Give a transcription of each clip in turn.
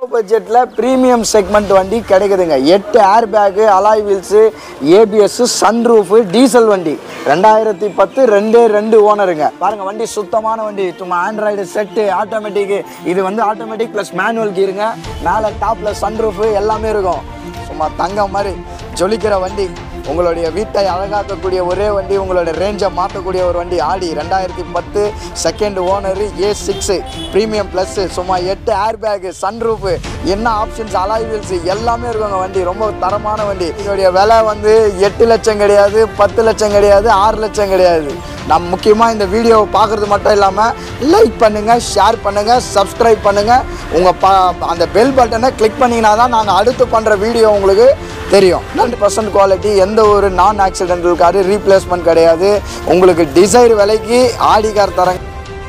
பட்ஜெட்டில் premium segment வண்டி கிடைக்குதுங்க எட்டு airbag alloy wheels ABS sunroof diesel வண்டி ரெண்டாயிரத்தி பத்து ரெண்டே ரெண்டு ஓனருங்க பாருங்க வண்டி சுத்தமான வண்டி சும்மா ஆண்ட்ராய்டு செட்டு ஆட்டோமேட்டிக்கு இது வந்து ஆட்டோமேட்டிக் ப்ளஸ் மேனுவல் கீருங்க மேலே டாப்பில் சன்ரூஃபு எல்லாமே இருக்கும் சும்மா தங்கம் மாதிரி ஜொலிக்கிற வண்டி உங்களுடைய வீட்டை அழகாக்கக்கூடிய ஒரே வண்டி உங்களோட ரேஞ்சை மாற்றக்கூடிய ஒரு வண்டி ஆடி ரெண்டாயிரத்தி பத்து second owner A six premium plus சும்மா எட்டு ஏர் பேக்கு சன்ரூஃபு என்ன ஆப்ஷன்ஸ் அலாய் வீல்ஸ் எல்லாமே இருக்குங்க வண்டி ரொம்ப தரமான வண்டி இதோடைய விலை வந்து எட்டு லட்சம் கிடையாது பத்து லட்சம் கிடையாது ஆறு லட்சம் கிடையாது நம்ம முக்கியமாக இந்த வீடியோவை பார்க்குறது மட்டும் இல்லாமல் லைக் பண்ணுங்கள் ஷேர் பண்ணுங்கள் சப்ஸ்கிரைப் பண்ணுங்கள் உங்கள் பா அந்த பெல் பட்டனை கிளிக் பண்ணிங்கன்னா தான் நாங்கள் அடுத்து பண்ணுற வீடியோ உங்களுக்கு தெரியும் ஹண்ட்ரட் பர்சன்ட் குவாலிட்டி எந்த ஒரு நான் ஆக்சிடென்டல் காரு ரீப்ளேஸ்மெண்ட் கிடையாது உங்களுக்கு டிசைர் விலைக்கு ஆடி கார் தரங்க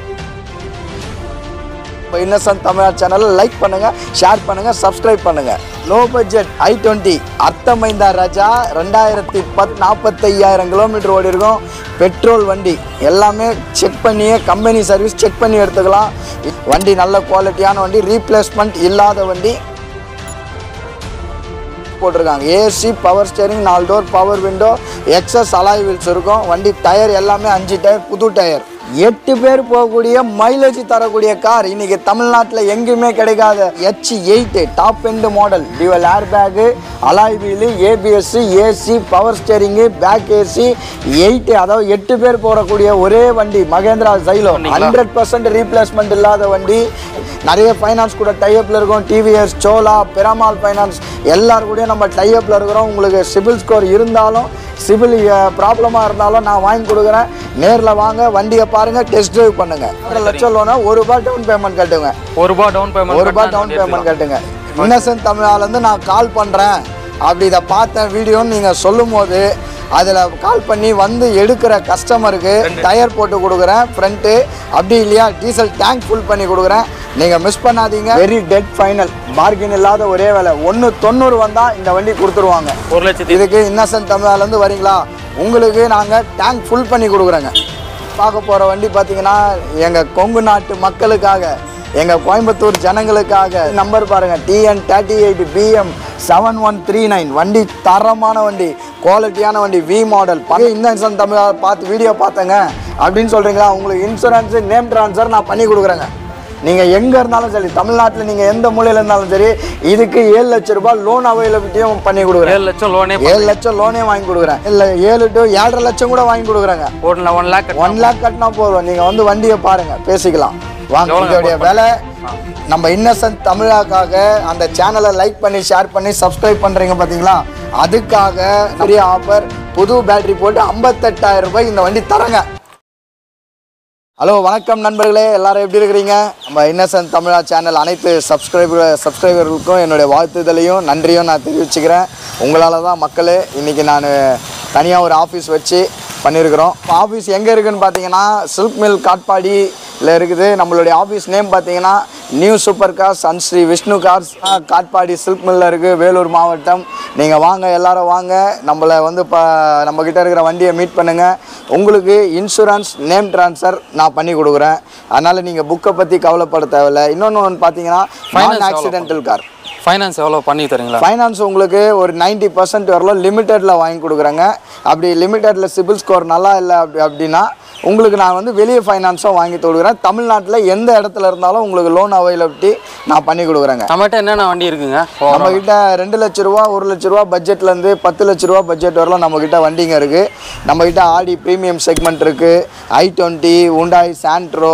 இப்போ இன்னசென்ட் தமிழா சேனலை லைக் பண்ணுங்கள் ஷேர் பண்ணுங்கள் சப்ஸ்கிரைப் பண்ணுங்கள் லோ பட்ஜெட் ஐ டுவெண்ட்டி அர்த்தமைந்தா ராஜா ரெண்டாயிரத்தி பத் நாற்பத்தையாயிரம் கிலோமீட்டர் ஓடி இருக்கும் பெட்ரோல் வண்டி எல்லாமே செக் பண்ணியே கம்பெனி சர்வீஸ் செக் பண்ணி எடுத்துக்கலாம் வண்டி நல்ல குவாலிட்டியான வண்டி ரீப்ளேஸ்மெண்ட் இல்லாத வண்டி போட்டிருக்காங்க ஏசி பவர் ஸ்டேரிங் நாலு door power window access alloy wheels இருக்கும் வண்டி டயர் எல்லாமே அஞ்சு டயர் புது டயர் எட்டு பேர் போகக்கூடிய மைலேஜ் தரக்கூடிய கார் இன்னைக்கு தமிழ்நாட்டில் எங்கேயுமே கிடைக்காத H eight top end model dual airbag alloy wheel ABS AC power steering back AC eight அதாவது எட்டு பேர் போகக்கூடிய ஒரே வண்டி Mahindra Xylo hundred percent replacement இல்லாத வண்டி நிறைய ஃபைனான்ஸ் கூட டைஅப்பில் இருக்கும் டிவிஎஸ் சோலா பிரமால் ஃபைனான்ஸ் எல்லாரும் கூடயும் நம்ம டைஅப்பில் இருக்கிறோம் உங்களுக்கு சிபில் ஸ்கோர் இருந்தாலும் சிபில் ப்ராப்ளமாக இருந்தாலும் நான் வாங்கி கொடுக்குறேன் நேரில் வாங்க வண்டியை பாருங்கள் டெஸ்ட் ட்ரைவ் பண்ணுங்கள் ஒரு லட்சம் லோனா ஒரு ரூபாய் டவுன் பேமெண்ட் கட்டுங்க ஒரு ரூபாய் டவுன் பேமெண்ட் ஒரு ரூபாய் டவுன் பேமெண்ட் கட்டுங்க இன்னசென்ட் தமிழாலேருந்து நான் கால் பண்ணுறேன் அப்படி இதை பார்த்தேன் வீடியோன்னு நீங்கள் சொல்லும் போது அதில் கால் பண்ணி வந்து எடுக்கிற கஸ்டமருக்கு டயர் போட்டு கொடுக்குறேன் ஃப்ரண்ட்டு அப்படி இல்லையா டீசல் டேங்க் ஃபுல் பண்ணி கொடுக்குறேன் நீங்கள் மிஸ் பண்ணாதீங்க வெரி டெட் ஃபைனல் பார்கின் இல்லாத ஒரே வேலை ஒன்று தொண்ணூறு வந்தால் இந்த வண்டி கொடுத்துருவாங்க ஒரு லட்சத்தி இதுக்கு இன்னசென்ட் தமிழ்லேருந்து வரீங்களா உங்களுக்கு நாங்கள் டேங்க் ஃபுல் பண்ணி கொடுக்குறோங்க பார்க்க போகிற வண்டி பார்த்தீங்கன்னா எங்கள் கொங்கு நாட்டு மக்களுக்காக எங்கள் கோயம்புத்தூர் ஜனங்களுக்காக நம்பர் பாருங்கள் TN thirty eight BM seven one three nine வண்டி தரமான வண்டி குவாலிட்டியான வண்டி வி மாடல் இந்த இன்சூரன்ஸ் தமிழ் பார்த்து வீடியோ பார்த்தேங்க அப்படின்னு சொல்கிறீங்களா உங்களுக்கு இன்சூரன்ஸு நேம் ட்ரான்ஸ்ஃபர் நான் பண்ணி கொடுக்குறேங்க நீங்கள் எங்கே இருந்தாலும் சரி தமிழ்நாட்டில் நீங்கள் எந்த மூலையில் இருந்தாலும் சரி இதுக்கு ஏழு லட்ச ரூபாய் லோன் அவைலபிலிட்டியும் பண்ணி கொடுக்குறேன் ஏழு லட்சம் லோனே ஏழு லட்சம் லோனே வாங்கி கொடுக்குறேன் இல்லை ஏழு டு ஏழரை லட்சம் கூட வாங்கி கொடுக்குறாங்க one one lakh one lakh கட்டினா போதும் நீங்கள் வந்து வண்டியை பாருங்க பேசிக்கலாம் வாங்க எவ்வளவு இதோடைய விலை நம்ம இன்னசென்ட் தமிழாக்காக அந்த சேனலை லைக் பண்ணி ஷேர் பண்ணி சப்ஸ்கிரைப் பண்ணுறீங்க பார்த்தீங்களா அதுக்காக பெரிய ஆஃபர் புது பேட்டரி போட்டு ஐம்பத்தெட்டாயிரம் ரூபாய் இந்த வண்டி தரங்க ஹலோ வணக்கம் நண்பர்களே எல்லாரும் எப்படி இருக்கிறீங்க நம்ம இன்னசென்ட் தமிழா சேனல் அனைத்து சப்ஸ்கிரைபர் சப்ஸ்கிரைபர்களுக்கும் என்னுடைய வாழ்த்துதலையும் நன்றியும் நான் தெரிவிச்சுக்கிறேன் உங்களால் தான் மக்களே இன்றைக்கி நான் தனியாக ஒரு ஆஃபீஸ் வச்சு பண்ணியிருக்கிறோம் ஆஃபீஸ் எங்கே இருக்குன்னு பார்த்தீங்கன்னா சில்க் மில் காட்பாடியில் இருக்குது நம்மளுடைய ஆஃபீஸ் நேம் பார்த்தீங்கன்னா new super cars and Sri Vishnu cars Katpadi silk மில்லில் இருக்குது வேலூர் மாவட்டம் நீங்கள் வாங்க எல்லாரும் வாங்க நம்மளை வந்து இப்போ நம்மக்கிட்ட இருக்கிற வண்டியை மீட் பண்ணுங்கள் உங்களுக்கு இன்சூரன்ஸ் நேம் ட்ரான்ஸ்ஃபர் நான் பண்ணி கொடுக்குறேன் அதனால் நீங்கள் புக்கை பற்றி கவலைப்பட தேவையில்லை இன்னொன்று ஒன்று பார்த்தீங்கன்னா நான் ஆக்சிடென்டல் கார் ஃபைனான்ஸ் எவ்வளோ பண்ணி தரீங்களா ஃபைனான்ஸ் உங்களுக்கு ஒரு 90% பர்சன்ட் வரலாம் லிமிட்டெடில் வாங்கி கொடுக்குறேங்க அப்படி லிமிட்டெடில் சிபில் ஸ்கோர் நல்லா இல்லை அப்படி அப்படின்னா உங்களுக்கு நான் வந்து வெளியே ஃபைனான்ஸும் வாங்கி கொடுக்குறேன் தமிழ்நாட்டில் எந்த இடத்துல இருந்தாலும் உங்களுக்கு லோன் அவைலபிலிட்டி நான் பண்ணி கொடுக்குறேங்க நம்மகிட்ட என்னென்ன வண்டி இருக்குங்க நம்ம கிட்ட ரெண்டு லட்ச ரூபா ஒரு லட்ச ரூபா பட்ஜெட்லேருந்து பத்து லட்ச ரூபா பட்ஜெட் வரலாம் நம்ம கிட்ட வண்டிங்க இருக்குது நம்ம கிட்ட ஆடி ப்ரீமியம் செக்மெண்ட் இருக்குது ஐ டுவெண்ட்டி உண்டாய் சாண்ட்ரோ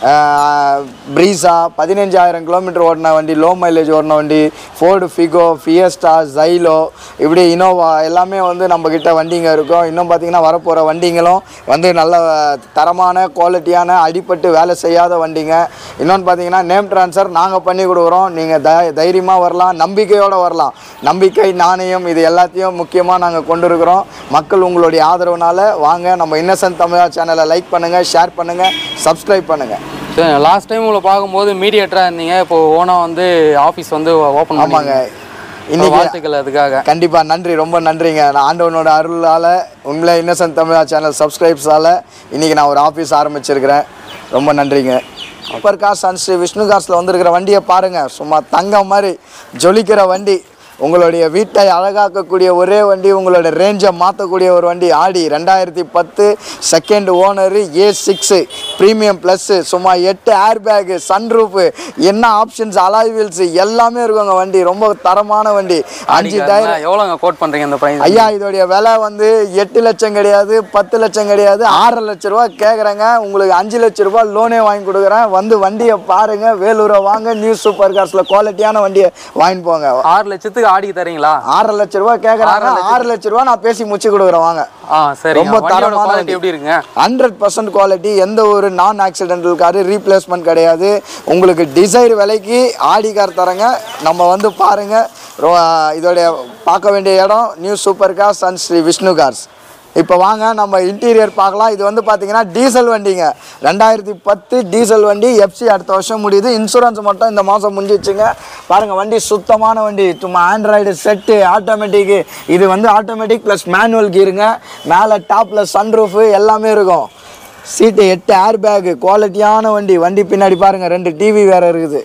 ப்ரீஸா பதினஞ்சாயிரம் கிலோமீட்டர் ஓடின வண்டி லோ மைலேஜ் ஓடின வண்டி ஃபோர்டு ஃபிகோ ஃபியஸ்டா ஜைலோ இப்படி இனோவா எல்லாமே வந்து நம்ம கிட்ட வண்டிங்க இருக்கும் இன்னும் பார்த்தீங்கன்னா வரப்போகிற வண்டிங்களும் வந்து நல்ல தரமான குவாலிட்டியான அடிப்பட்டு வேலை செய்யாத வண்டிங்க இன்னொன்று பார்த்தீங்கன்னா நேம் ட்ரான்ஸ்ஃபர் நாங்கள் பண்ணி கொடுக்குறோம் நீங்கள் த தைரியமாக வரலாம் நம்பிக்கையோடு வரலாம் நம்பிக்கை நாணயம் இது எல்லாத்தையும் முக்கியமாக நாங்கள் கொண்டு இருக்கிறோம் மக்கள் உங்களுடைய ஆதரவுனால வாங்க நம்ம இன்னசென்ட் தமிழா சேனலை லைக் பண்ணுங்கள் ஷேர் பண்ணுங்கள் சப்ஸ்கிரைப் பண்ணுங்கள் சரி லாஸ்ட் டைம் உங்களை பார்க்கும்போது மீடியேட்டராக இருந்தீங்க இப்போ ஓனாக வந்து ஆஃபீஸ் வந்து ஓப்பன் ஆமாங்க பண்ணாங்க இன்னைக்கு வாழ்த்துக்கள் அதுக்காக கண்டிப்பா நன்றி ரொம்ப நன்றிங்க நான் ஆண்டவனோட அருளால் உண்மையில இன்னசென்ட் தமிழா சேனல் சப்ஸ்கிரைப்ஸால் இன்னைக்கு நான் ஒரு ஆஃபீஸ் ஆரம்பிச்சிருக்கிறேன் ரொம்ப நன்றிங்க சூப்பர் கார் சன் ஸ்ரீ விஷ்ணு கார்ஸில் வந்திருக்கிற வண்டியை பாருங்கள் சும்மா தங்கம் மாதிரி ஜொலிக்கிற வண்டி உங்களுடைய வீட்டை அழகாக்கக்கூடிய ஒரே வண்டி உங்களோட ரேஞ்சை மாற்றக்கூடிய ஒரு வண்டி ஆடி ரெண்டாயிரத்தி பத்து second owner A six premium plus சும்மா எட்டு ஏர் பேகு சன்ரூஃபு என்ன ஆப்ஷன்ஸ் அலாய் வீல்ஸ் எல்லாமே இருக்குங்க வண்டி ரொம்ப தரமான வண்டி அஞ்சு டயர் எவ்வளோங்க கோட் பண்ணுறீங்க இந்த ப்ரைஸ் ஐயா இதோடைய விலை வந்து எட்டு லட்சம் கிடையாது பத்து லட்சம் கிடையாது ஆறரை லட்ச ரூபா கேட்குறேங்க உங்களுக்கு அஞ்சு லட்ச ரூபா லோனே வாங்கி கொடுக்குறேன் வந்து வண்டியை பாருங்க வேலூரை வாங்க நியூ சூப்பர் கார்ஸில் குவாலிட்டியான வண்டியை வாங்கிட்டு போங்க ஆறு லட்சத்துக்கு ஆடிக்கு தரீங்களா ஆறரை லட்ச ரூபா கேட்குறாங்க ஆறு லட்ச ரூபா நான் பேசி முடிச்சு கொடுக்குறேன் வாங்க ஆ சரி ரொம்ப தரமான குவாலிட்டி வண்டி. எப்படி இருக்குங்க ஹண்ட்ரட் பர்சன்ட் குவாலிட்டி எந்த ஒரு நான் ஆக்சிடென்டல் காரு ரீப்ளேஸ்மெண்ட் கிடையாது உங்களுக்கு டிசைர் விலைக்கு ஆடி கார் தரங்க நம்ம வந்து பாருங்க ரொ- இதோடைய பார்க்க வேண்டிய இடம் new super cars and Sri Vishnu cars இப்போ வாங்க நம்ம இன்டீரியர் பார்க்கலாம் இது வந்து பார்த்தீங்கன்னா டீசல் வண்டிங்க ரெண்டாயிரத்தி பத்து டீசல் வண்டி எஃப்சி அடுத்த வருஷம் முடியுது இன்சூரன்ஸ் மட்டும் இந்த மாதம் முடிஞ்சிச்சுங்க பாருங்கள் வண்டி சுத்தமான வண்டி சும்மா ஆண்ட்ராய்டு செட்டு ஆட்டோமேட்டிக்கு இது வந்து ஆட்டோமேட்டிக் ப்ளஸ் மேனுவல் கீருங்க மேலே டாப்பில் சன்ரூஃபு எல்லாமே இருக்கும் சீட்டு எட்டு ஏர் பேக்கு குவாலிட்டியான வண்டி வண்டி பின்னாடி பாருங்கள் ரெண்டு டிவி வேறு இருக்குது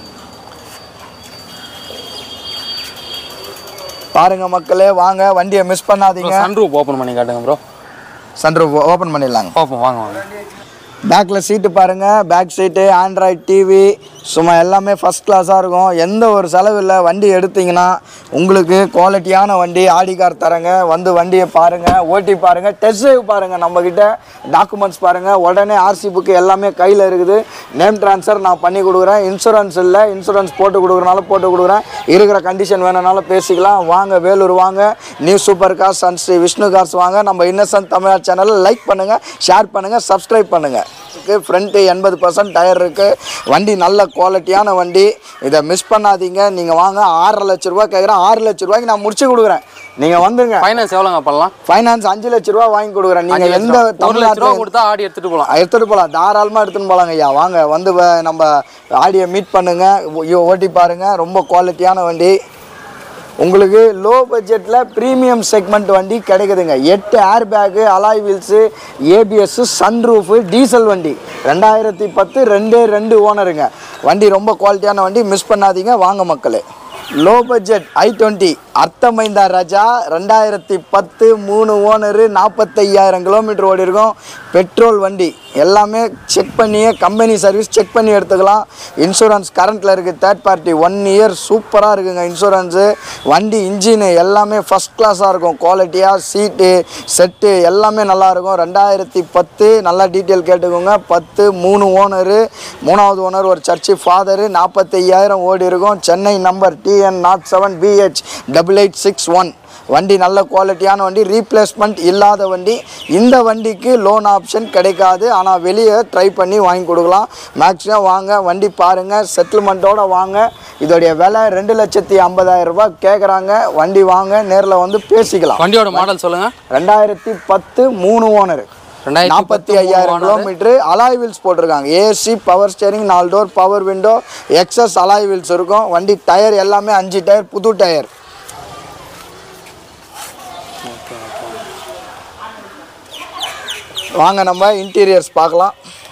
பாருங்க மக்களே வாங்க வண்டியை மிஸ் பண்ணாதீங்க சன்ரூப் ஓப்பன் பண்ணி காட்டுங்க ப்ரோ சன்ரூஃப் ஓப்பன் பண்ணிடலாங்க பார்ப்போம் வாங்க வாங்க பேக்கில் சீட்டு பாருங்கள் பேக் சீட்டு ஆண்ட்ராய்ட் டிவி சும்மா எல்லாமே ஃபஸ்ட் கிளாஸாக இருக்கும் எந்த ஒரு செலவு இல்லை வண்டி எடுத்தீங்கன்னா உங்களுக்கு குவாலிட்டியான வண்டி ஆடி கார் தரங்க வந்து வண்டியை பாருங்கள் ஓட்டி பாருங்கள் டெஸ்ட் ட்ரைவ் பாருங்கள் நம்மக்கிட்ட டாக்குமெண்ட்ஸ் பாருங்கள் உடனே ஆர்சி புக்கு எல்லாமே கையில் இருக்குது நேம் ட்ரான்ஸ்ஃபர் நான் பண்ணி கொடுக்குறேன் இன்சூரன்ஸ் இல்லை இன்சூரன்ஸ் போட்டு கொடுக்குறனால போட்டு கொடுக்குறேன் இருக்கிற கண்டிஷன் வேணும்னாலும் பேசிக்கலாம் வாங்க வேலூர் வாங்க new super cars and Sri Vishnu cars வாங்க நம்ம இன்னசென்ட் தமிழ்நாடு சேனலை லைக் பண்ணுங்கள் ஷேர் பண்ணுங்கள் சப்ஸ்கிரைப் பண்ணுங்கள் ஃப்ரண்ட்டு எண்பது பர்சன்ட் டயர் இருக்குது வண்டி நல்ல குவாலிட்டியான வண்டி இதை மிஸ் பண்ணாதீங்க நீங்கள் வாங்க ஆறரை லட்ச ரூபா கேட்குறேன் ஆறு லட்ச ரூபாய்க்கு நான் முடிச்சு கொடுக்குறேன் நீங்கள் வந்துங்க ஃபைனான்ஸ் எவ்வளோங்க பண்ணலாம் ஃபைனான்ஸ் அஞ்சு லட்ச ரூபா வாங்கி கொடுக்குறேன் நீங்கள் எந்த ஒரு லட்ச ரூபா தமிழ்நாட்டில் கொடுத்தா ஆடி எடுத்துட்டு போகலாம் எடுத்துகிட்டு போகலாம் தாராளமாக எடுத்துன்னு போகலாங்க ஐயா வாங்க வந்து வ- நம்ம ஆடியை மீட் பண்ணுங்கள் ஓட்டி பாருங்கள் ரொம்ப குவாலிட்டியான வண்டி உங்களுக்கு லோ பட்ஜெட்டில் ப்ரீமியம் செக்மெண்ட் வண்டி கிடைக்குதுங்க எட்டு airbag alloy wheels ABS sunroof diesel வண்டி ரெண்டாயிரத்தி பத்து ரெண்டே ரெண்டு ஓனருங்க வண்டி ரொம்ப குவாலிட்டியான வண்டி மிஸ் பண்ணாதீங்க வாங்க மக்களே லோ பட்ஜெட் ஐ டுவெண்ட்டி அர்த்தமைந்தா ராஜா ரெண்டாயிரத்தி பத்து மூணு ஓனரு நாற்பத்தையாயிரம் கிலோமீட்டர் ஓடி இருக்கும் பெட்ரோல் வண்டி எல்லாமே செக் பண்ணியே கம்பெனி சர்வீஸ் செக் பண்ணி எடுத்துக்கலாம் இன்சூரன்ஸ் கரண்ட்டில் இருக்குது தேர்ட் பார்ட்டி ஒன் இயர் சூப்பராக இருக்குங்க இன்சூரன்ஸு வண்டி இன்ஜினு எல்லாமே ஃபஸ்ட் கிளாஸாக இருக்கும் குவாலிட்டியாக சீட்டு செட்டு எல்லாமே நல்லா இருக்கும் ரெண்டாயிரத்தி பத்து நல்லா டீட்டெயில் கேட்டுக்கோங்க பத்து மூணு ஓனரு மூணாவது ஓனர் ஒரு சர்ச்சு ஃபாதரு நாற்பத்தையாயிரம் ஓடி இருக்கும் Chennai number TN naught seven PH double eight six one வண்டி நல்ல குவாலிட்டியான வண்டி ரீப்ளேஸ்மெண்ட் இல்லாத வண்டி இந்த வண்டிக்கு லோன் ஆப்ஷன் கிடைக்காது ஆனால் வெளியே ட்ரை பண்ணி வாங்கி கொடுக்கலாம் மேக்ஸிமம் வாங்க வண்டி பாருங்கள் செட்டில்மெண்ட்டோட வாங்க இதோடைய விலை ரெண்டு லட்சத்தி ஐம்பதாயிரம் ரூபாய் கேட்குறாங்க வண்டி வாங்க நேரில் வந்து பேசிக்கலாம் வண்டியோட மாடல் சொல்லுங்க ரெண்டாயிரத்தி பத்து மூணு ஓனர் ரெண்டாயிரத்தி நாற்பத்தி ஐயாயிரம் கிலோமீட்டர் அலாய் வீல்ஸ் போட்டிருக்காங்க ஏசி பவர் ஸ்டேரிங் நாலு door power window access alloy wheels இருக்கும் வண்டி டயர் எல்லாமே அஞ்சு டயர் புது டயர் வாங்க நம்ம இன்டீரியர்ஸ் பார்க்கலாம்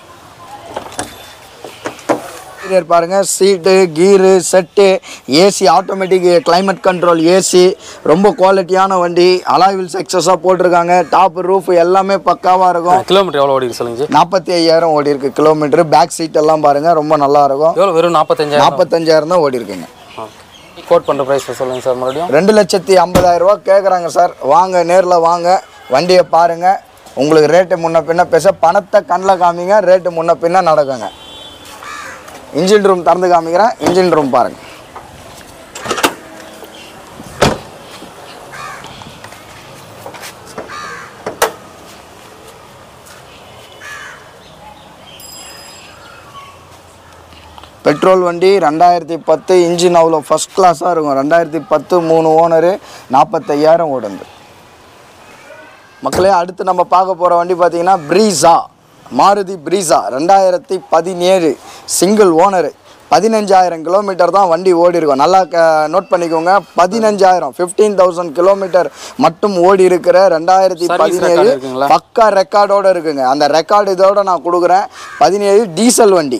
இன்டீரியர் பாருங்க seat gear set AC automatic climate control AC ரொம்ப குவாலிட்டியான வண்டி அலாய் வீல்ஸ் எக்ஸஸாக போட்டிருக்காங்க டாப் ரூஃப் எல்லாமே பக்காவாக இருக்கும் கிலோமீட்டர் எவ்வளோ ஓடி சொல்லுங்க ஜி நாற்பத்தி ஐயாயிரம் ஓடி இருக்கு கிலோமீட்டர் பேக் சீட் எல்லாம் பாருங்க ரொம்ப நல்லா இருக்கும் எவ்வளோ வெறும் நாற்பத்தஞ்சாயிரம் நாற்பத்தஞ்சாயிரம் தான் ஓடி இருக்குங்க கோட் பண்ணுற ப்ரைஸ் சொல்லுங்க சார் மறுபடியும் ரெண்டு லட்சத்தி ஐம்பதாயிரம் ரூபா கேட்குறாங்க சார் வாங்க நேரில் வாங்க வண்டியை பாருங்க உங்களுக்கு ரேட்டு முன்ன பின்ன பேச பணத்தை கண்ணில் காமிங்க ரேட்டு முன்ன பின்ன நடக்குங்க இன்ஜின் ரூம் திறந்து காமிக்கிறேன் இன்ஜின் ரூம் பாருங்க பெட்ரோல் வண்டி ரெண்டாயிரத்தி பத்து இன்ஜின் அவ்வளோ ஃபஸ்ட் கிளாஸாக இருக்கும் ரெண்டாயிரத்தி பத்து மூணு ஓனரு நாற்பத்தையாயிரம் ஓடுந்து மக்களே அடுத்து நம்ம பார்க்க போகிற வண்டி பார்த்தீங்கன்னா ப்ரீஸா மாருதி ப்ரீஸா ரெண்டாயிரத்தி பதினேழு சிங்கிள் ஓனரு பதினஞ்சாயிரம் கிலோமீட்டர் தான் வண்டி ஓடி இருக்கும் நல்லா க நோட் பண்ணிக்கோங்க பதினஞ்சாயிரம் ஃபிஃப்டீன் தௌசண்ட் கிலோமீட்டர் மட்டும் ஓடி இருக்கிற ரெண்டாயிரத்தி Service record பதினேழு இருக்குங்களா? பக்கா ரெக்கார்டோட இருக்குங்க அந்த ரெக்கார்டு இதோட நான் கொடுக்குறேன் பதினேழு டீசல் வண்டி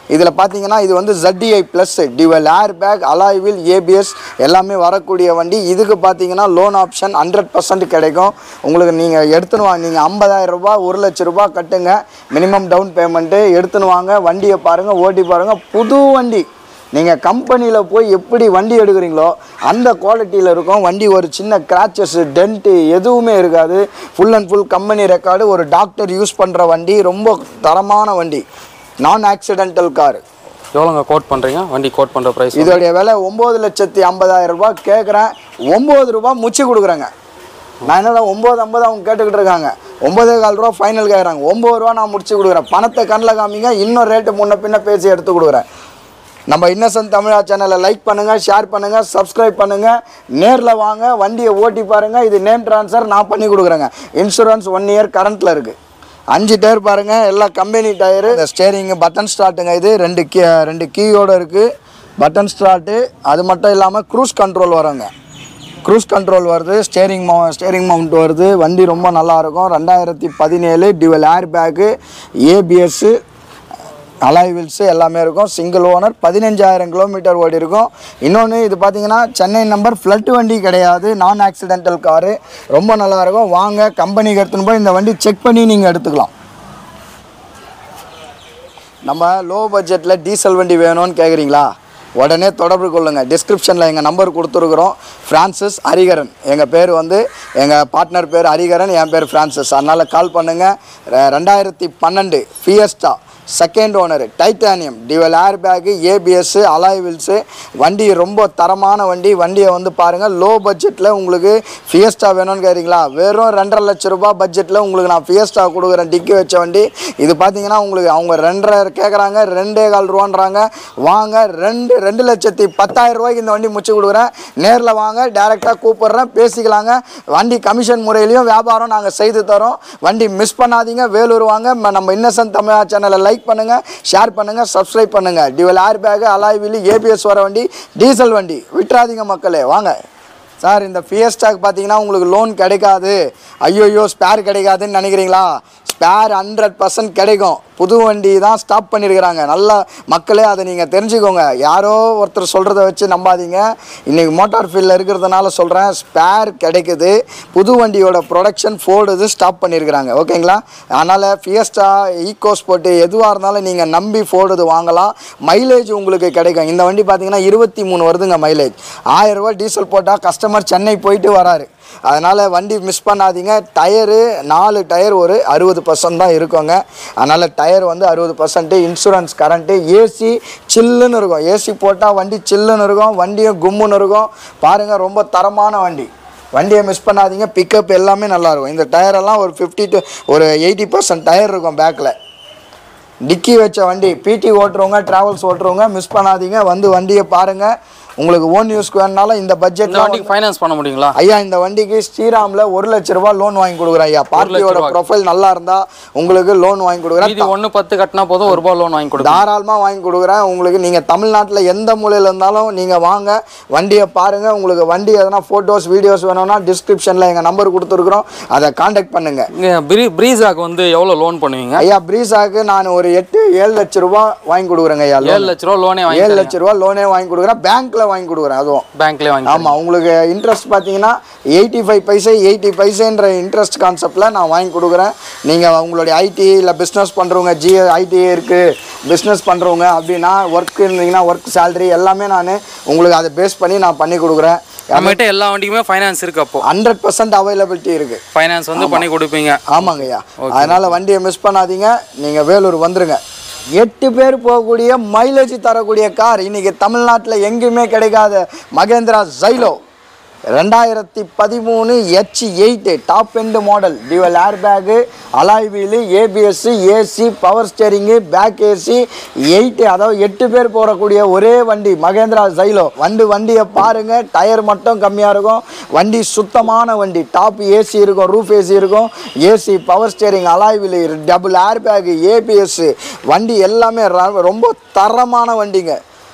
இதில் பார்த்தீங்கன்னா இது வந்து ZDI plus dual airbag alloy wheel ABS எல்லாமே வரக்கூடிய வண்டி இதுக்கு பார்த்தீங்கன்னா லோன் ஆப்ஷன் ஹண்ட்ரட் பர்சன்ட் கிடைக்கும் உங்களுக்கு நீங்கள் எடுத்துன்னு வாங்க நீங்கள் ஐம்பதாயிரம் ரூபாய் ஒரு லட்ச ரூபாய் கட்டுங்க மினிமம் டவுன் பேமெண்ட்டு எடுத்துன்னு வாங்க வண்டியை பாருங்கள் ஓட்டி பாருங்கள் புது வண்டி நீங்கள் கம்பெனியில் போய் எப்படி வண்டி எடுக்கிறீங்களோ அந்த குவாலிட்டியில் இருக்கும் வண்டி ஒரு சின்ன கிராச்சஸ் டென்ட்டு எதுவுமே இருக்காது full and full company record ஒரு டாக்டர் யூஸ் பண்ணுற வண்டி ரொம்ப தரமான வண்டி நான் ஆக்சிடென்டல் கார் எவ்வளோங்க கோட் பண்ணுறீங்க வண்டி கோட் பண்ணுற ப்ரைஸ் இதோடைய விலை ஒம்பது லட்சத்தி ஐம்பதாயிரம் ரூபாய் கேட்குறேன் ஒம்பது ரூபாய் முச்சு கொடுக்குறேங்க நான் என்னடா ஒம்பது ஐம்பது அவங்க கேட்டுக்கிட்டு இருக்காங்க ஒம்பதே கால் ரூபா ஃபைனல் கேட்குறாங்க ஒம்பது ரூபா நான் முடிச்சு கொடுக்குறேன் பணத்தை கண்ணில் காமிங்க இன்னும் ரேட்டு முன்ன பின்ன பேசி எடுத்து கொடுக்குறேன் நம்ம இன்னசென்ட் தமிழா சேனலை லைக் பண்ணுங்கள் ஷேர் பண்ணுங்கள் சப்ஸ்கிரைப் பண்ணுங்கள் நேரில் வாங்க வண்டியை ஓட்டி பாருங்கள் இது நேம் ட்ரான்ஸ்ஃபர் நான் பண்ணி கொடுக்குறேங்க இன்சூரன்ஸ் ஒன் இயர் கரண்ட்டில் இருக்குது அஞ்சு டயர் பாருங்கள் எல்லாம் கம்பெனி டயரு இந்த ஸ்டேரிங்கு பட்டன் ஸ்டார்ட்டுங்க இது ரெண்டு கீ ரெண்டு கீயோடு இருக்குது பட்டன் ஸ்டார்ட்டு அது மட்டும் இல்லாமல் க்ரூஸ் கண்ட்ரோல் வருங்க க்ரூஸ் கண்ட்ரோல் வருது ஸ்டேரிங் மவு ஸ்டேரிங் மவுண்ட் வருது வண்டி ரொம்ப நல்லா இருக்கும் ரெண்டாயிரத்தி பதினேழு dual airbag ABS alloy wheels எல்லாமே இருக்கும் சிங்கிள் ஓனர் பதினஞ்சாயிரம் கிலோமீட்டர் ஓடி இருக்கும் இன்னொன்று இது பார்த்தீங்கன்னா சென்னை நம்பர் ஃப்ளட் வண்டி கிடையாது நான் ஆக்சிடென்டல் காரு ரொம்ப நல்லா இருக்கும் வாங்க கம்பெனிக்கு எடுத்துன்னு போய் இந்த வண்டி செக் பண்ணி நீங்கள் எடுத்துக்கலாம் நம்ம லோ பட்ஜெட்டில் டீசல் வண்டி வேணும்னு கேட்குறீங்களா உடனே தொடர்பு கொள்ளுங்கள் டிஸ்கிரிப்ஷனில் எங்கள் நம்பர் கொடுத்துருக்குறோம் ஃப்ரான்சிஸ் ஹரிகரன் எங்கள் பேர் வந்து எங்கள் பார்ட்னர் பேர் ஹரிகரன் என் பேர் ஃப்ரான்சிஸ் அதனால் கால் பண்ணுங்கள் ரெண்டாயிரத்தி பன்னெண்டு Fiesta second owner titanium dual airbag ABS alloy wheels வண்டி ரொம்ப தரமான வண்டி வண்டியை வந்து பாருங்கள் லோ பட்ஜெட்டில் உங்களுக்கு ஃபியஸ்டா வேணும்னு கேட்குறீங்களா வெறும் ரெண்டரை லட்ச ரூபாய் பட்ஜெட்டில் உங்களுக்கு நான் ஃபியஸ்டா கொடுக்குறேன் டிக்கி வச்ச வண்டி இது பார்த்தீங்கன்னா உங்களுக்கு அவங்க ரெண்டரை கேட்குறாங்க ரெண்டே கால் ரூபான்றாங்க வாங்க ரெண்டு ரெண்டு லட்சத்தி பத்தாயிரம் ரூபாய்க்கு இந்த வண்டி முடிச்சு கொடுக்குறேன் நேரில் வாங்க டேரெக்டாக கூப்பிட்றேன் பேசிக்கலாங்க வண்டி கமிஷன் முறையிலையும் வியாபாரம் நாங்கள் செய்து தரோம் வண்டி மிஸ் பண்ணாதீங்க வேலூர் வாங்க ம- நம்ம இன்னசென்ட் தமிழா சேனலை லைக் பண்ணுங்கள் ஷேர் பண்ணுங்கள் சப்ஸ்கிரைப் பண்ணுங்கள் dual airbag alloy wheel ABS வர வண்டி டீசல் வண்டி விட்டுறாதீங்க மக்களே வாங்க சார் இந்த ஃபியஸ்டாக் பார்த்தீங்கன்னா உங்களுக்கு லோன் கிடைக்காது ஐயோயோ ஸ்பேர் கிடைக்காதுன்னு நினைக்கிறீங்களா ஸ்பேர் ஹண்ட்ரட் பர்சன்ட் கிடைக்கும் புது வண்டி தான் ஸ்டாப் பண்ணியிருக்கிறாங்க நல்லா மக்களே அதை நீங்கள் தெரிஞ்சுக்கோங்க யாரோ ஒருத்தர் சொல்கிறத வச்சு நம்பாதீங்க இன்றைக்கி மோட்டார் ஃபீல்டில் இருக்கிறதுனால சொல்கிறேன் ஸ்பேர் கிடைக்குது புது வண்டியோட ப்ரொடக்ஷன் ஃபோர்டு ஸ்டாப் பண்ணியிருக்கிறாங்க ஓகேங்களா அதனால் ஃபியஸ்டா ஈகோ ஸ்போர்ட்டு எதுவாக இருந்தாலும் நீங்கள் நம்பி ஃபோர்டு வாங்கலாம் மைலேஜ் உங்களுக்கு கிடைக்கும் இந்த வண்டி பார்த்தீங்கன்னா இருபத்தி மூணு வருதுங்க மைலேஜ் ஆயிரம் ரூபாய் டீசல் போட்டால் கஸ்டமர் சென்னை போயிட்டு வராரு அதனால் வண்டி மிஸ் பண்ணாதீங்க டயரு நாலு டயர் ஒரு அறுபது பர்சன்ட் தான் இருக்குங்க அதனால் டயர் வந்து அறுபது பர்சன்ட்டு இன்சூரன்ஸ் கரண்ட்டு ஏசி சில்லுன்னு இருக்கும் ஏசி போட்டால் வண்டி சில்லுன்னு இருக்கும் வண்டியும் கும்முன்னு இருக்கும் பாருங்கள் ரொம்ப தரமான வண்டி வண்டியை மிஸ் பண்ணாதீங்க பிக்கப் எல்லாமே நல்லா இருக்கும் இந்த டயரெல்லாம் ஒரு ஃபிஃப்டி டு ஒரு எயிட்டி பர்சன்ட் டயர் இருக்கும் பேக்கில் டிக்கி வச்ச வண்டி பிடி ஓட்டுறவங்க டிராவல்ஸ் ஓட்டுறவங்க மிஸ் பண்ணாதீங்க வந்து வண்டியை பாருங்கள் உங்களுக்கு ஓன் யூஸ்க்கு வேணுனாலும் இந்த இந்த பட்ஜெட்டில் வண்டிக்கு ஃபைனான்ஸ் பண்ண முடியுங்களா ஐயா இந்த வண்டிக்கு ஸ்ரீராமில் ஒரு லட்ச ரூபாய் லோன் வாங்கி கொடுக்குறேன் ஐயா பார்ட்டியோட ரூபாய். ப்ரொஃபைல் நல்லா இருந்தால் உங்களுக்கு லோன் வாங்கி கொடுக்குறேன் மீதி ஒன்று பத்து கட்டினா போதும் ஒரு ரூபா லோன் வாங்கி கொடுக்கும் தாராளமாக வாங்கி கொடுக்குறேன் உங்களுக்கு நீங்கள் தமிழ்நாட்டில் எந்த மூலையில் இருந்தாலும் நீங்கள் வாங்க வண்டியை பாருங்கள் உங்களுக்கு வண்டி எதனா ஃபோட்டோஸ் வீடியோஸ் வேணும்னா டிஸ்கிரிப்ஷனில் எங்கள் நம்பர் கொடுத்துருக்குறோம் அதை காண்டாக்ட் பண்ணுங்கள் இங்கே ப்ரீ ப்ரீஸாக்கு வந்து எவ்வளோ லோன் பண்ணுவீங்க ஐயா ப்ரீஸாக்கு நான் ஒரு எட்டு ஏழு லட்ச ரூபாய் வாங்கி கொடுக்குறேங்க ஐயா ஏழு லட்ச ரூபா லோனே ஏழு வாங்கி லட்ச ரூபா லோனே வாங்கி கொடுக்குறேன் பேங்க்கில் வாங்கி கொடுக்குறேன் அதுவும் பேங்க்லேயே வாங்கி ஆமாம் உங்களுக்கு இன்ட்ரெஸ்ட் பார்த்தீங்கன்னா எயிட்டி ஃபைவ் பைசே எயிட்டி பைசேன்ற இன்ட்ரெஸ்ட் கான்செப்டில் நான் வாங்கி கொடுக்குறேன் நீங்கள் உங்களுடைய ஐடி இல்லை பிஸ்னஸ் பண்ணுறவங்க ஜிஏ ஐடி இருக்குது பிஸ்னஸ் பண்ணுறவங்க அப்படின்னா ஒர்க் இருந்தீங்கன்னா ஒர்க் சேலரி எல்லாமே நான் உங்களுக்கு அதை பேஸ் பண்ணி நான் பண்ணி கொடுக்குறேன் நம்மகிட்ட எல்லா வண்டிக்குமே ஃபைனான்ஸ் இருக்கு அப்போ ஹண்ட்ரட் பர்சன்ட் அவைலபிலிட்டி இருக்குது ஃபைனான்ஸ் வந்து பண்ணி கொடுப்பீங்க ஆமாங்கய்யா அதனால் வண்டியை மிஸ் பண்ணாதீங்க நீங்கள் வேலூர் வந்துருங்க எட்டு பேர் போகக்கூடிய மைலேஜ் தரக்கூடிய கார் இன்னைக்கு தமிழ்நாட்டில் எங்கேயுமே கிடைக்காத மகேந்திரா ஜைலோ ரெண்டாயிரத்தி பதிமூணு H eight top end model dual airbag alloy wheel ABS AC power steering back AC eight அதாவது எட்டு பேர் போகக்கூடிய ஒரே வண்டி மகேந்திரா ஜைலோ வந்து வண்டியை பாருங்க டயர் மட்டும் கம்மியாக இருக்கும் வண்டி சுத்தமான வண்டி டாப் ஏசி இருக்கும் ரூஃப் ஏசி இருக்கும் AC power steering alloy wheel double airbag ABS வண்டி எல்லாமே ர- ரொம்ப தரமான வண்டிங்க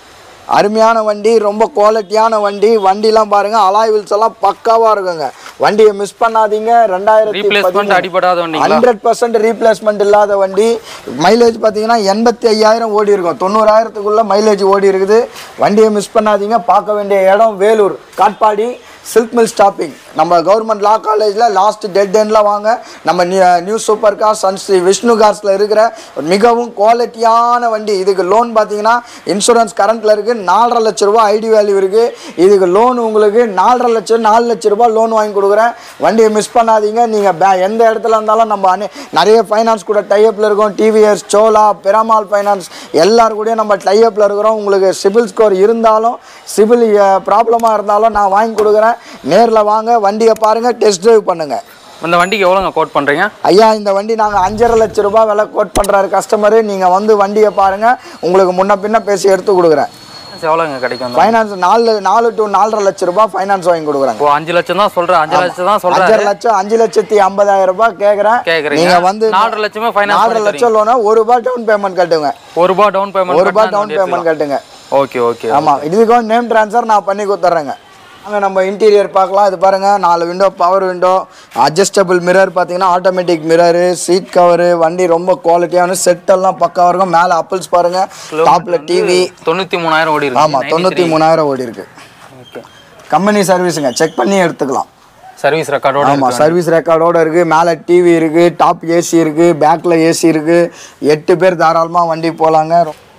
அருமையான வண்டி ரொம்ப குவாலிட்டியான வண்டி வண்டிலாம் பாருங்க அலாய் வீல்ஸ் எல்லாம் பக்காவா இருக்குங்க வண்டியை மிஸ் பண்ணாதீங்க ரெண்டாயிரத்தி ரீப்ளேஸ்மெண்ட் அடிபடாத வண்டிங்களா ஹண்ட்ரட் பர்சன்ட் ரீப்ளேஸ்மெண்ட் இல்லாத வண்டி மைலேஜ் பார்த்தீங்கன்னா எண்பத்தி ஐயாயிரம் ஓடி இருக்கும் தொண்ணூறாயிரத்துக்குள்ள மைலேஜ் ஓடி இருக்குது வண்டியை மிஸ் பண்ணாதீங்க பார்க்க வேண்டிய இடம் Vellore Katpadi silk mill stopping நம்ம கவர்மெண்ட் லா காலேஜில் லாஸ்ட் டெட் எண்டில் வாங்க நம்ம நியூ சூப்பர் கார் சன் ஸ்ரீ விஷ்ணு கார்ஸில் இருக்கிற ஒரு மிகவும் குவாலிட்டியான வண்டி இதுக்கு லோன் பார்த்தீங்கன்னா இன்சூரன்ஸ் கரண்ட்டில் இருக்குது நாலரை லட்ச ரூபா ஐடி வேல்யூ இருக்குது இதுக்கு லோன் உங்களுக்கு நாலரை லட்சம் நாலு லட்ச ரூபா லோன் வாங்கி கொடுக்குறேன் வண்டியை மிஸ் பண்ணாதீங்க நீங்கள் பே எந்த இடத்துல இருந்தாலும் நம்ம அனே- நிறைய ஃபைனான்ஸ் கூட டைஅப்பில் இருக்கோம் டிவிஎஸ் சோலா பெராமால் ஃபைனான்ஸ் எல்லாரும் கூடயும் நம்ம டைஅப்பில் இருக்கிறோம் உங்களுக்கு சிபில் ஸ்கோர் இருந்தாலும் சிபில் ப்ராப்ளமாக இருந்தாலும் நான் வாங்கி கொடுக்குறேன் நேரில் வாங்க வண்டியை பாருங்கள் டெஸ்ட் டிரைவ் பண்ணுங்கள் இந்த வண்டிக்கு எவ்வளோங்க கோட் பண்ணுறீங்க ஐயா இந்த வண்டி நாங்கள் அஞ்சரை லட்ச ரூபாய் விலை கோட் பண்ணுறாரு கஸ்டமரு நீங்கள் வந்து வண்டியை பாருங்கள் உங்களுக்கு முன்ன பின்ன பேசி எடுத்து கொடுக்குறேன் எவ்வளோங்க கிடைக்கும் இந்த- ஃபைனான்ஸ் நாலு நாலு டு நாலரை லட்ச ரூபாய் ஃபைனான்ஸ் வாங்கி கொடுக்குறாங்க ஓ அஞ்சு லட்சம் தான் சொல்கிறேன் அஞ்சு லட்சம் தான் அஞ்சரை சொல்கிறேன் லட்சம் அஞ்சு லட்சத்தி ஐம்பதாயிரம் ரூபாய் கேட்குறேன் கேக்குறீங்க. நீங்க வந்து நாலரை லட்சமே finance நாலரை பண்ணி லட்சம் லோனா ஒரு ரூபாய் டவுன் பேமெண்ட் கட்டுங்க ஒரு ரூபா டவுன் பேமெண்ட் ஒரு ரூபாய் டவுன் பேமெண்ட் கட்டுங்க ஓகே ஓகே ஆமா இதுக்கு நேம் ட்ரான்ஸ்ஃபர் நான் பண்ணி கொடுத்துட்றேங்க அங்கே நம்ம இன்டீரியர் பார்க்கலாம் இது பாருங்க நாலு window power window adjustable mirror பார்த்தீங்கன்னா ஆட்டோமேட்டிக் மிரரு சீட் கவரு வண்டி ரொம்ப குவாலிட்டியான செட்டெல்லாம் பக்காவாக இருக்கும் மேலே அப்பிள்ஸ் பாருங்க டாப்பில் டிவி தொண்ணூற்றி மூணாயிரம் ஓடி இருக்கு ஆமாம் தொண்ணூற்றி மூணாயிரம் ஓடி இருக்கு ஓகே கம்பெனி சர்வீஸுங்க செக் பண்ணி எடுத்துக்கலாம் சர்வீஸ் ரெக்கார்டோட ஆமாம் சர்வீஸ் ரெக்கார்டோட இருக்குது மேலே டிவி இருக்குது டாப் ஏசி இருக்குது பேக்கில் ஏசி இருக்குது எட்டு பேர் தாராளமாக வண்டி போகலாங்க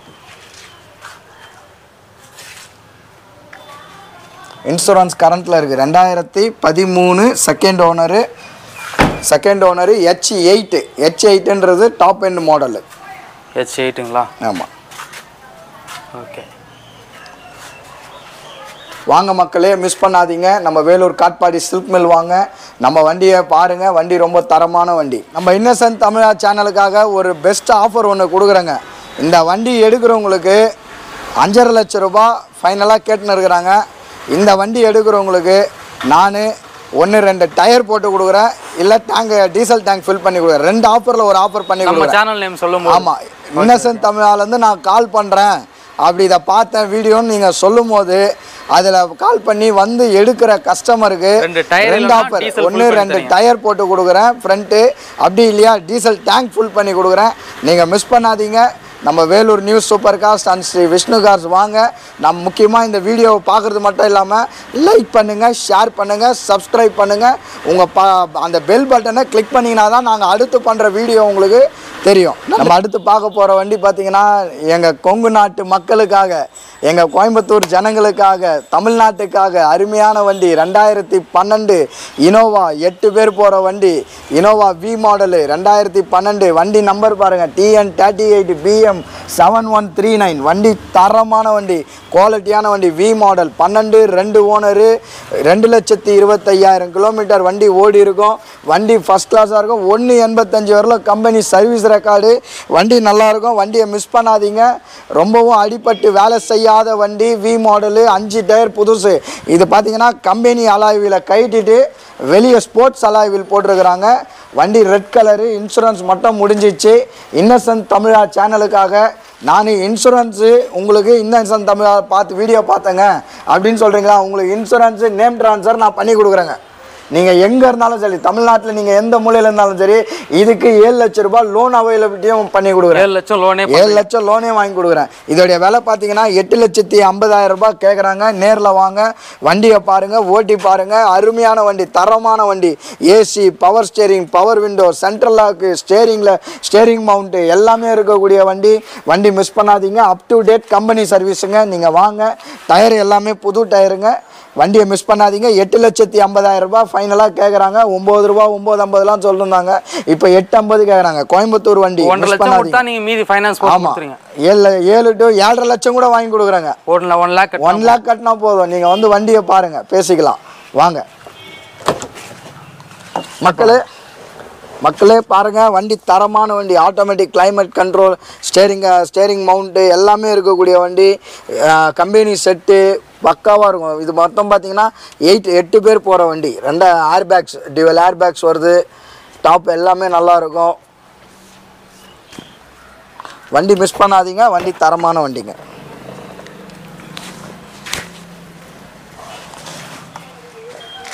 இன்சூரன்ஸ் கரண்ட்டில் இருக்குது ரெண்டாயிரத்தி பதிமூணு second owner second owner H eight H எயிட்டுன்றது டாப் எண்ட் மாடலு ஹெச் எயிட்டுங்களா ஆமாம் ஓகே வாங்க மக்களே மிஸ் பண்ணாதீங்க நம்ம வேலூர் காட்பாடி சில்க் மில் வாங்க நம்ம வண்டியை பாருங்கள் வண்டி ரொம்ப தரமான வண்டி நம்ம இன்னசென்ட் தமிழா சேனலுக்காக ஒரு பெஸ்ட் ஆஃபர் ஒன்று கொடுக்குறேங்க இந்த வண்டி எடுக்கிறவங்களுக்கு அஞ்சரை லட்ச ரூபாய் ஃபைனலாக கேட்டுன்னு இருக்கிறாங்க இந்த வண்டி எடுக்கிறவங்களுக்கு நான் ஒன்று ரெண்டு டயர் போட்டு கொடுக்குறேன் இல்லை டேங்க் டீசல் டேங்க் ஃபில் பண்ணி கொடுக்குறேன் ரெண்டு ஆஃபரில் ஒரு ஆஃபர் பண்ணி நம்ம கொடுக்குறேன் சேனல் நேம் சொல்லும் போது ஆமாம் இன்னசென்ட் தமிழாலேருந்து நான் கால் பண்ணுறேன் அப்படி இதை பார்த்தேன் வீடியோன்னு நீங்கள் சொல்லும் போது அதில் கால் பண்ணி வந்து எடுக்கிற கஸ்டமருக்கு ரெண்டு tire ரெண்டு இல்லைன்னா ஆஃபர் diesel full ஒன்று பண்ணி ரெண்டு தரீங்க. டயர் போட்டு கொடுக்குறேன் ஃப்ரண்ட்டு அப்படி இல்லையா டீசல் டேங்க் ஃபுல் பண்ணி கொடுக்குறேன் நீங்கள் மிஸ் பண்ணாதீங்க நம்ம Vellore news super cars and Sri Vishnu cars வாங்க நம்ம முக்கியமாக இந்த வீடியோவை பார்க்குறது மட்டும் இல்லாமல் லைக் பண்ணுங்கள் ஷேர் பண்ணுங்கள் சப்ஸ்கிரைப் பண்ணுங்கள் உங்கள் பா அந்த பெல் பட்டனை கிளிக் பண்ணிங்கன்னா தான் நாங்கள் அடுத்து பண்ணுற வீடியோ உங்களுக்கு தெரியும் நம்ம அடுத்து பார்க்க போகிற வண்டி பார்த்தீங்கன்னா எங்கள் கொங்கு நாட்டு மக்களுக்காக எங்கள் கோயம்புத்தூர் ஜனங்களுக்காக தமிழ்நாட்டுக்காக அருமையான வண்டி ரெண்டாயிரத்தி பன்னெண்டு இனோவா எட்டு பேர் போகிற வண்டி இனோவா வி மாடலு ரெண்டாயிரத்தி பன்னெண்டு வண்டி நம்பர் பாருங்கள் TN thirty eight BM seven one three nine வண்டி தரமான வண்டி குவாலிட்டியான வண்டி வி மாடல் பன்னெண்டு ரெண்டு ஓனரு ரெண்டு லட்சத்தி இருபத்தையாயிரம் கிலோமீட்டர் வண்டி ஓடி இருக்கும் வண்டி ஃபஸ்ட் கிளாஸாக இருக்கும் ஒன்று எண்பத்தஞ்சு வரல கம்பெனி சர்வீஸ் ரெக்கார்டு வண்டி நல்லா இருக்கும் வண்டியை மிஸ் பண்ணாதீங்க ரொம்பவும் அடிபட்டு வேலை செய்யாத வண்டி வி மாடலு அஞ்சு டயர் புதுசு இது பார்த்தீங்கன்னா கம்பெனி அலாய்வில் கைட்டிட்டு வெளியே ஸ்போர்ட்ஸ் அலாய்வில் போட்டிருக்கிறாங்க வண்டி ரெட் கலரு இன்சூரன்ஸ் மட்டும் முடிஞ்சிச்சு இன்னசென்ட் தமிழா சேனலுக்காக நான் இன்சூரன்ஸு உங்களுக்கு இன்னசென்ட் தமிழா பார்த்து வீடியோ பார்த்தேங்க அப்படின்னு சொல்கிறீங்களா உங்களுக்கு இன்சூரன்ஸு நேம் ட்ரான்ஸ்ஃபர் நான் பண்ணி கொடுக்குறேங்க நீங்கள் எங்கே இருந்தாலும் சரி தமிழ்நாட்டில் நீங்கள் எந்த மூலையில் இருந்தாலும் சரி இதுக்கு ஏழு லட்ச ரூபாய் லோன் அவைலபிலிட்டியும் பண்ணி கொடுக்குறேன் ஏழு லட்சம் லோனே ஏழு லட்சம் லோனே வாங்கி கொடுக்குறேன் இதோடைய விலை பார்த்தீங்கன்னா எட்டு லட்சத்தி ஐம்பதாயிரம் ரூபாய் கேட்குறாங்க நேரில் வாங்க வண்டியை பாருங்கள் ஓட்டி பாருங்கள் அருமையான வண்டி தரமான வண்டி AC power steering power window central lock ஸ்டேரிங்கில் ஸ்டேரிங் மவுண்ட்டு எல்லாமே இருக்கக்கூடிய வண்டி வண்டி மிஸ் பண்ணாதீங்க அப் டு டேட் கம்பெனி சர்வீஸுங்க நீங்கள் வாங்க டயர் எல்லாமே புது டயருங்க வண்டியை மிஸ் பண்ணாதீங்க எட்டு லட்சத்தி ஐம்பதாயிரம் ரூபாய் ஃபைனலாக கேட்குறாங்க ஒம்பது ரூபா ஒம்பது ஐம்பதுலாம் சொல்லிருந்தாங்க இப்போ எட்டு ஐம்பது கேட்குறாங்க கோயம்புத்தூர் வண்டி ஒன்றரை மிஸ் லட்சம் பண்ணாதீங்க கொடுத்தா நீங்க மீதி ஃபைனான்ஸ் போட்டு ஆமாம் கொடுத்துருங்க ஏழு ஏழு டு ஏழரை லட்சம் கூட வாங்கி கொடுக்குறாங்க one one lakh one lakh கட்டினா போதும் நீங்கள் வந்து வண்டியை பாருங்க பேசிக்கலாம் வாங்க மக்களே மக்களே பாருங்க வண்டி தரமான வண்டி automatic climate control steering steering mount எல்லாமே இருக்கக்கூடிய வண்டி கம்பெனி செட்டு பக்காவாக இருக்கும் இது மொத்தம் பார்த்தீங்கன்னா எயிட் எட்டு பேர் போகிற வண்டி ரெண்டு airbags dual airbags வருது டாப் எல்லாமே நல்லா இருக்கும் வண்டி மிஸ் பண்ணாதீங்க வண்டி தரமான வண்டிங்க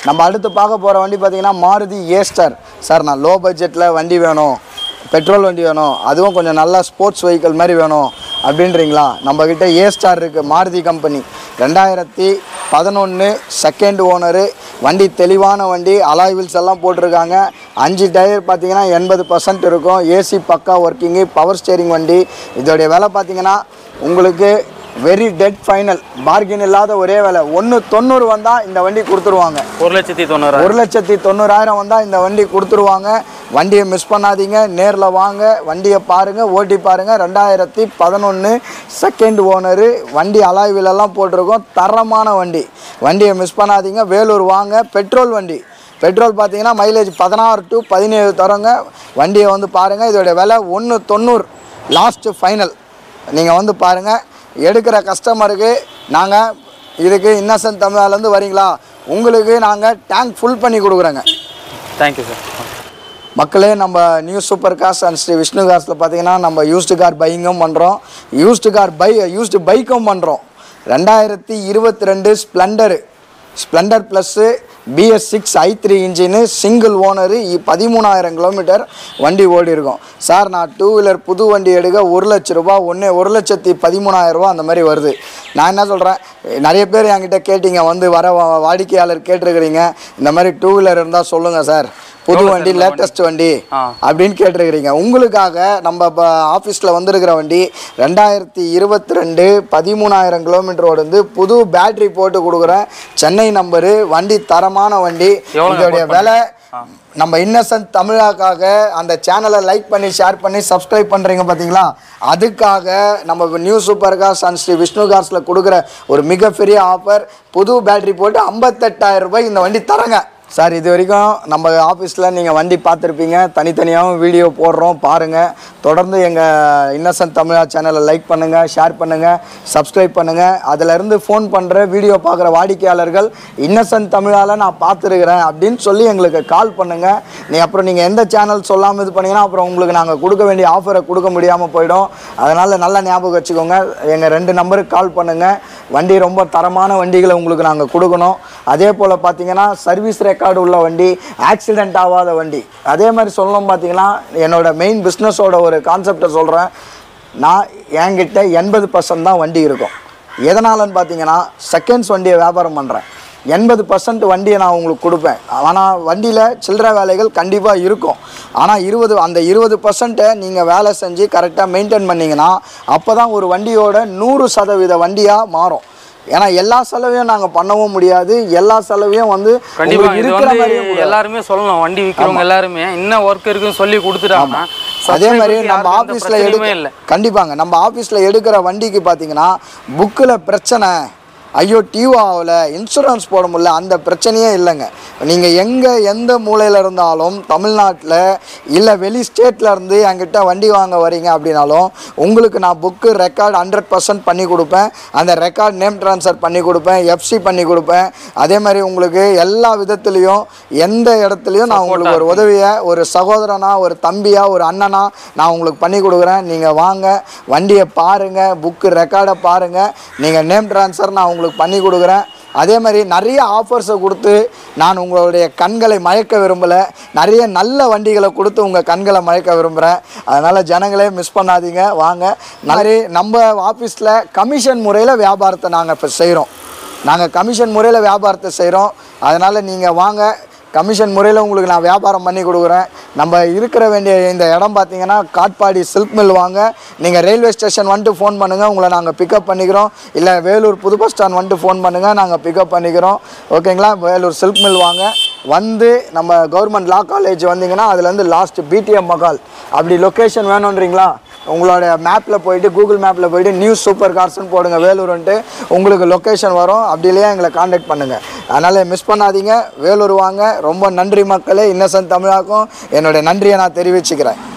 நம்ம அடுத்து பார்க்க போகிற வண்டி பார்த்தீங்கன்னா மாருதி ஏஸ்டர் சார் நான் லோ பட்ஜெட்டில் வண்டி வேணும் பெட்ரோல் வண்டி வேணும் அதுவும் கொஞ்சம் நல்லா ஸ்போர்ட்ஸ் வெஹிக்கிள் மாதிரி வேணும் அப்படின்றீங்களா நம்மக்கிட்ட ஏ ஸ்டார் இருக்குது மாருதி கம்பெனி ரெண்டாயிரத்தி பதினொன்று செகண்ட் ஓனரு வண்டி தெளிவான வண்டி அலாய் வீல்ஸ் எல்லாம் போட்டிருக்காங்க அஞ்சு டயர் பார்த்தீங்கன்னா எண்பது பர்சன்ட் இருக்கும் ஏசி பக்கா ஒர்க்கிங்கு பவர் ஸ்டேரிங் வண்டி இதோடைய விலை பார்த்தீங்கன்னா உங்களுக்கு வெரி டெட் ஃபைனல் பார்கின் இல்லாத ஒரே விலை ஒன்று தொண்ணூறு வந்தால் இந்த வண்டி கொடுத்துருவாங்க ஒரு லட்சத்தி தொண்ணூறு ஒரு லட்சத்தி தொண்ணூறாயிரம் வந்தால் இந்த வண்டி கொடுத்துருவாங்க வண்டியை மிஸ் பண்ணாதீங்க நேரில் வாங்க வண்டியை பாருங்கள் ஓட்டி பாருங்கள் ரெண்டாயிரத்தி பதினொன்று செகண்ட் ஓனரு வண்டி அலாய் வீலெல்லாம் போட்டிருக்கோம் தரமான வண்டி வண்டியை மிஸ் பண்ணாதீங்க வேலூர் வாங்க பெட்ரோல் வண்டி பெட்ரோல் பார்த்தீங்கன்னா மைலேஜ் பதினாறு டு பதினேழு தரோங்க வண்டியை வந்து பாருங்கள் இதோடைய விலை ஒன்று தொண்ணூறு லாஸ்ட்டு ஃபைனல் நீங்கள் வந்து பாருங்கள் எடுக்கிற கஸ்டமருக்கு நாங்கள் இதுக்கு இன்னசென்ட் தமிழ்நாடுலேருந்து வரீங்களா உங்களுக்கு நாங்கள் டேங்க் ஃபுல் பண்ணி கொடுக்குறோங்க தேங்க்யூ சார் மக்களே நம்ம new super cars and Sri Vishnu கார்ஸில் பார்த்தீங்கன்னா நம்ம யூஸ்டு கார் பையிங்கும் பண்ணுறோம் யூஸ்டு கார் பை யூஸ்டு பைக்கும் பண்ணுறோம் ரெண்டாயிரத்தி இருபத்தி ரெண்டு Splendor Splendor plus BS six i three engine single owner பதிமூணாயிரம் கிலோமீட்டர் வண்டி ஓடி இருக்கும் சார் நான் டூ வீலர் புது வண்டி எடுக்க ஒரு லட்ச ரூபா ஒன்று ஒரு லட்சத்தி பதிமூணாயிரம் ரூபா அந்த மாதிரி வருது நான் என்ன சொல்கிறேன் நிறைய பேர் என்கிட்ட கேட்டீங்க வந்து வர வா- வாடிக்கையாளர் கேட்டிருக்கிறீங்க இந்த மாதிரி டூ வீலர் இருந்தால் சொல்லுங்கள் சார் புது வண்டி லேட்டஸ்ட் வண்டி ஆ. அப்படின்னு கேட்டிருக்கிறீங்க உங்களுக்காக நம்ம இப்போ ஆஃபீஸில் வந்திருக்கிற வண்டி ரெண்டாயிரத்தி இருபத்தி ரெண்டு பதிமூணாயிரம் கிலோமீட்டர் ஓடுந்து புது பேட்டரி போட்டு கொடுக்குறேன் சென்னை நம்பரு வண்டி தரமான வண்டி எவ்வளோங்க இதோடைய விலை நம்ம இன்னசென்ட் தமிழாக்காக அந்த சேனலை லைக் பண்ணி ஷேர் பண்ணி சப்ஸ்கிரைப் பண்ணுறீங்க பார்த்தீங்களா அதுக்காக நம்ம new super cars and Sri Vishnu கார்ஸில் கொடுக்குற ஒரு மிகப்பெரிய ஆஃபர் புது பேட்டரி போட்டு ஐம்பத்தெட்டாயிரம் ரூபாய் இந்த வண்டி தரங்க சார் இது வரைக்கும் நம்ம ஆஃபீஸில் நீங்கள் வண்டி பார்த்துருப்பீங்க தனித்தனியாகவும் வீடியோ போடுறோம் பாருங்கள் தொடர்ந்து எங்கள் இன்னசென்ட் தமிழா சேனலை லைக் பண்ணுங்கள் ஷேர் பண்ணுங்கள் சப்ஸ்கிரைப் பண்ணுங்கள் அதிலிருந்து ஃபோன் பண்ணுற வீடியோ பார்க்குற வாடிக்கையாளர்கள் இன்னசென்ட் தமிழால் நான் பார்த்துருக்குறேன் அப்படின்னு சொல்லி எங்களுக்கு கால் பண்ணுங்கள் நீ அப்புறம் நீங்கள் எந்த சேனல் சொல்லாமல் இது பண்ணீங்கன்னா அப்புறம் உங்களுக்கு நாங்கள் கொடுக்க வேண்டிய ஆஃபரை கொடுக்க முடியாமல் போயிடும் அதனால் நல்லா ஞாபகம் வச்சுக்கோங்க எங்கள் ரெண்டு நம்பருக்கு கால் பண்ணுங்கள் வண்டி ரொம்ப தரமான வண்டிகளை உங்களுக்கு நாங்கள் கொடுக்கணும் அதே போல் பார்த்தீங்கன்னா சர்வீஸ் ரெக்கார்டு உள்ள வண்டி ஆக்சிடென்ட் ஆகாத வண்டி அதே மாதிரி சொல்லணும் பார்த்தீங்கன்னா என்னோட மெயின் பிஸ்னஸோட ஒரு கான்செப்டை சொல்கிறேன் நான் என்கிட்ட எண்பது பர்சன்ட் தான் வண்டி இருக்கும் எதனாலன்னு பார்த்தீங்கன்னா செகண்ட்ஸ் வண்டியை வியாபாரம் பண்ணுறேன் எண்பது பர்சன்ட் வண்டியை நான் உங்களுக்கு கொடுப்பேன் ஆனால் வண்டியில் சில்லறை வேலைகள் கண்டிப்பாக இருக்கும் ஆனால் இருபது அந்த இருபது பர்சன்ட்டை நீங்கள் வேலை செஞ்சு கரெக்டாக மெயின்டைன் பண்ணீங்கன்னா அப்போ தான் ஒரு வண்டியோட நூறு சதவீத வண்டியாக மாறும் ஏன்னா எல்லா செலவையும் நாங்கள் பண்ணவும் முடியாது எல்லா செலவையும் வந்து கண்டிப்பா உங்களுக்கு இது இருக்கிற வந்து மாதிரியும் கொடுக்கணும். எல்லாருமே சொல்லணும் வண்டி விற்கிறவங்க எல்லாருமே என்ன ஒர்க் இருக்குன்னு சொல்லி கொடுத்துட்டாங்க அதே மாதிரி subscriber நம்ம யாருக்கும் எந்த ஆஃபீஸில் பிரச்சனையுமே எடுக்க இல்லை கண்டிப்பாங்க நம்ம ஆஃபீஸில் எடுக்கிற வண்டிக்கு பார்த்தீங்கன்னா புக்கில் பிரச்சனை ஐயோ டியூ ஆகல இன்சூரன்ஸ் போட முடியல அந்த பிரச்சனையே இல்லைங்க நீங்கள் எங்கே எந்த மூலையில் இருந்தாலும் தமிழ்நாட்டில் இல்லை வெளி ஸ்டேட்டில் இருந்து என்கிட்ட வண்டி வாங்க வரீங்க அப்படின்னாலும் உங்களுக்கு நான் புக்கு ரெக்கார்ட் ஹண்ட்ரட் பர்சன்ட் பண்ணி கொடுப்பேன் அந்த ரெக்கார்ட் நேம் ட்ரான்ஸ்ஃபர் பண்ணி கொடுப்பேன் எஃப்சி பண்ணி கொடுப்பேன் அதே மாதிரி உங்களுக்கு எல்லா விதத்துலேயும் எந்த இடத்துலையும் நான் உங்களுக்கு ஒரு உதவியை ஒரு சகோதரனா ஒரு தம்பியா ஒரு அண்ணனா நான் உங்களுக்கு பண்ணி கொடுக்குறேன் நீங்கள் வாங்க வண்டியை பாருங்கள் புக்கு ரெக்கார்டை பாருங்கள் நீங்கள் நேம் ட்ரான்ஸ்ஃபர் நான் உங்களுக்கு பண்ணி கொடுக்குறேன் அதே மாதிரி நிறைய ஆஃபர்ஸை கொடுத்து நான் உங்களுடைய கண்களை மயக்க விரும்பலை நிறைய நல்ல வண்டிகளை கொடுத்து உங்கள் கண்களை மயக்க விரும்புகிறேன் அதனால் ஜனங்களே மிஸ் பண்ணாதீங்க வாங்க நிறைய நம்ம ஆஃபீஸில் கமிஷன் முறையில் வியாபாரத்தை நாங்கள் இப்போ செய்கிறோம் நாங்கள் கமிஷன் முறையில் வியாபாரத்தை செய்கிறோம் அதனால் நீங்கள் வாங்க கமிஷன் முறையில் உங்களுக்கு நான் வியாபாரம் பண்ணி கொடுக்குறேன் நம்ம இருக்கிற வேண்டிய இந்த இடம் பார்த்தீங்கன்னா காட்பாடி சில்க் மில் வாங்க நீங்கள் ரயில்வே ஸ்டேஷன் வந்துட்டு ஃபோன் பண்ணுங்கள் உங்களை நாங்கள் பிக்கப் பண்ணிக்கிறோம் இல்லை வேலூர் புது பஸ் ஸ்டாண்ட் வந்துட்டு ஃபோன் பண்ணுங்கள் நாங்கள் பிக்கப் பண்ணிக்கிறோம் ஓகேங்களா வேலூர் சில்க் மில் வாங்க வந்து நம்ம கவர்மெண்ட் லா காலேஜ் வந்தீங்கன்னா அதுலேருந்து லாஸ்ட் பிடிஎம் மகால் அப்படி லொக்கேஷன் வேணுன்றீங்களா உங்களோட மேப்பில் போயிட்டு கூகுள் மேப்பில் போயிட்டு நியூஸ் சூப்பர் கார்ஸ்னு போடுங்க வேலூர்ன்ட்டு உங்களுக்கு லொக்கேஷன் வரும் அப்படி இல்லையா எங்களை காண்டாக்ட் பண்ணுங்கள் அதனால் மிஸ் பண்ணாதீங்க வேலூர் வாங்க ரொம்ப நன்றி மக்களே இன்னசென்ட் தமிழாக்கும் என்னுடைய நன்றியை நான் தெரிவிச்சுக்கிறேன்